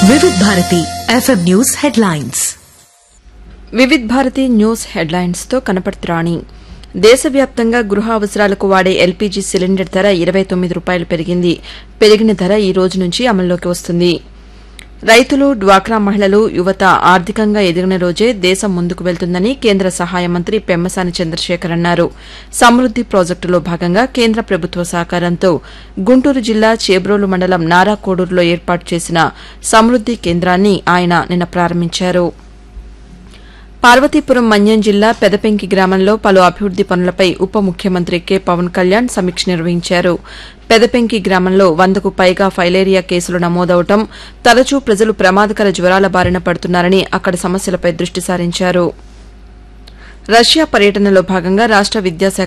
Vividh Bharati FM news headlines Vividh Bharati news హెడ్లైన్స్తో కనపడుతురాణి దేశవ్యాప్తంగా గృహ అవసరాలకు వాడే ఎల్పీజీ సిలిండర్ ధర ఇరవై తొమ్మిది రూపాయలు పెరిగింది పెరిగిన ధర ఈ రోజు నుంచి అమల్లోకి వస్తుంది రైతులు డ్వాక్రా మహిళలు యువత ఆర్థికంగా ఎదిగిన రోజే దేశం ముందుకు వెళ్తుందని కేంద్ర సహాయ మంత్రి పెమ్మసాని చంద్రశేఖర్ అన్నారు సమృద్ది ప్రాజెక్టులో భాగంగా కేంద్ర ప్రభుత్వ సహకారంతో గుంటూరు జిల్లా చేబ్రోలు మండలం నారాకోడూరులో ఏర్పాటు చేసిన సమృద్ది కేంద్రాన్ని ఆయన నిన్న ప్రారంభించారు పార్వతీపురం మన్యం జిల్లా పెదపెంకి గ్రామంలో పలు అభివృద్ది పనులపై ఉప ముఖ్యమంత్రి కె పవన్ కళ్యాణ్ సమీక్ష నిర్వహించారు పెదపెంకి గ్రామంలో వందకు పైగా ఫైలేరియా కేసులు నమోదవటం తరచూ ప్రజలు ప్రమాదకర జ్వరాల బారిన పడుతున్నారని అక్కడి సమస్యలపై దృష్టి సారించారు రష్యా పర్యటనలో భాగంగా రాష్ట విద్యాశాఖ